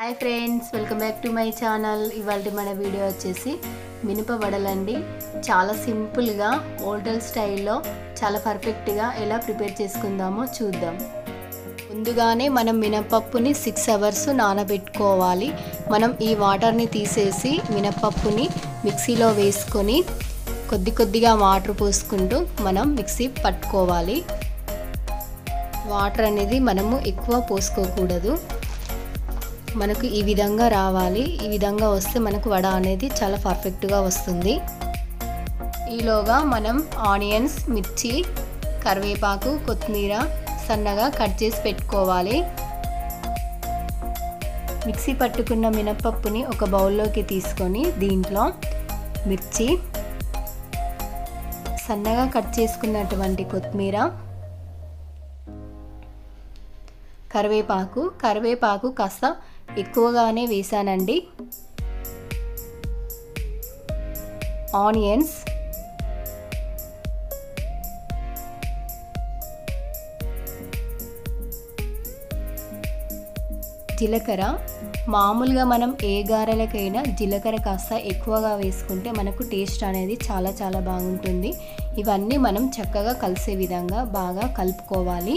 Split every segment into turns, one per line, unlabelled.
hi friends welcome back to my channel ఇవాళ మన video వచ్చేసి మినప వడలండి చాలా సింపుల్గా హోటల్ స్టైల్లో చాలా పర్ఫెక్ట్గా ఎలా ప్రిపేర్ చేసుకుందామో చూద్దాం ముందుగానే మనం మినపప్పుని సిక్స్ అవర్స్ నానబెట్టుకోవాలి మనం ఈ వాటర్ని తీసేసి మినపప్పుని మిక్సీలో వేసుకొని కొద్ది కొద్దిగా వాటర్ పోసుకుంటూ మనం మిక్సీ పట్టుకోవాలి వాటర్ అనేది మనము ఎక్కువ పోసుకోకూడదు మనకు ఈ విధంగా రావాలి ఈ విధంగా వస్తే మనకు వడ అనేది చాలా పర్ఫెక్ట్గా వస్తుంది ఈలోగా మనం ఆనియన్స్ మిర్చి కరివేపాకు కొత్తిమీర సన్నగా కట్ చేసి పెట్టుకోవాలి మిక్సీ పట్టుకున్న మినపప్పుని ఒక బౌల్లోకి తీసుకొని దీంట్లో మిర్చి సన్నగా కట్ చేసుకున్నటువంటి కొత్తిమీర కరివేపాకు కరివేపాకు కాస్త ఎక్కువగానే వేసానండి ఆనియన్స్ జీలకర్ర మామూలుగా మనం ఏ గారెలకైనా జీలకర్ర కాస్త ఎక్కువగా వేసుకుంటే మనకు టేస్ట్ అనేది చాలా చాలా బాగుంటుంది ఇవన్నీ మనం చక్కగా కలిసే విధంగా బాగా కలుపుకోవాలి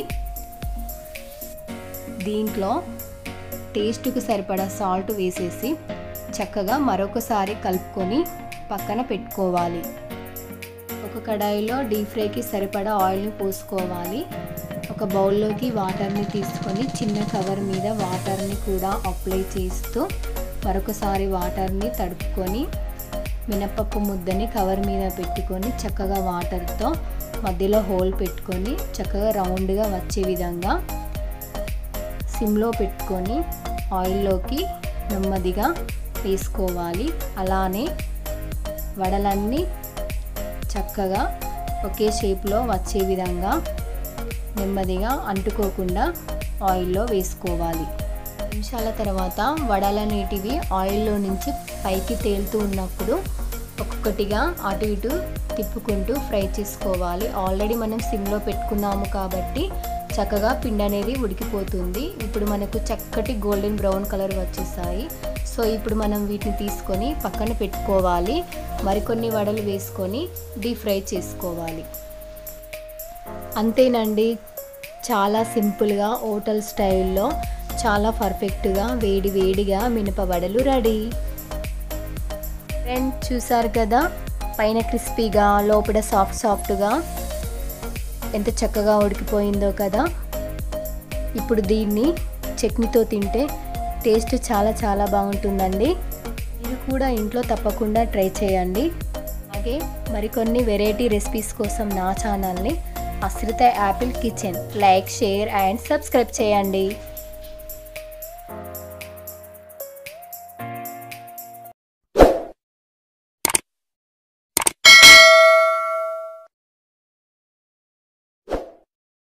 దీంట్లో టేస్ట్కి సరిపడా సాల్ట్ వేసేసి చక్కగా మరొకసారి కలుపుకొని పక్కన పెట్టుకోవాలి ఒక కడాయిలో డీప్ ఫ్రైకి సరిపడా ఆయిల్ని పోసుకోవాలి ఒక బౌల్లోకి వాటర్ని తీసుకొని చిన్న కవర్ మీద వాటర్ని కూడా అప్లై చేస్తూ మరొకసారి వాటర్ని తడుపుకొని మినపప్పు ముద్దని కవర్ మీద పెట్టుకొని చక్కగా వాటర్తో మధ్యలో హోల్ పెట్టుకొని చక్కగా రౌండ్గా వచ్చే విధంగా సిమ్లో పెట్టుకొని ఆయిల్లోకి నెమ్మదిగా వేసుకోవాలి అలానే వడలన్నీ చక్కగా ఒకే షేప్లో వచ్చే విధంగా నెమ్మదిగా అంటుకోకుండా ఆయిల్లో వేసుకోవాలి నిమిషాల తర్వాత వడలనేటివి ఆయిల్లో నుంచి పైకి తేలుతూ ఉన్నప్పుడు ఒక్కొక్కటిగా అటు ఇటు తిప్పుకుంటూ ఫ్రై చేసుకోవాలి ఆల్రెడీ మనం సిమ్లో పెట్టుకున్నాము కాబట్టి చక్కగా పిండి అనేది ఉడికిపోతుంది ఇప్పుడు మనకు చక్కటి గోల్డెన్ బ్రౌన్ కలర్ వచ్చేసాయి సో ఇప్పుడు మనం వీటిని తీసుకొని పక్కన పెట్టుకోవాలి మరికొన్ని వడలు వేసుకొని డీప్ ఫ్రై చేసుకోవాలి అంతేనండి చాలా సింపుల్గా హోటల్ స్టైల్లో చాలా పర్ఫెక్ట్గా వేడి వేడిగా మినప వడలు రెడీ ఫ్రెండ్ చూసారు కదా పైన క్రిస్పీగా లోపల సాఫ్ట్ సాఫ్ట్గా ఎంత చక్కగా ఉడికిపోయిందో కదా ఇప్పుడు దీన్ని చట్నీతో తింటే టేస్ట్ చాలా చాలా బాగుంటుందండి మీరు కూడా ఇంట్లో తప్పకుండా ట్రై చేయండి అలాగే మరికొన్ని వెరైటీ రెసిపీస్ కోసం నా ఛానల్ని Ashrita apple kitchen like share and subscribe చేయండి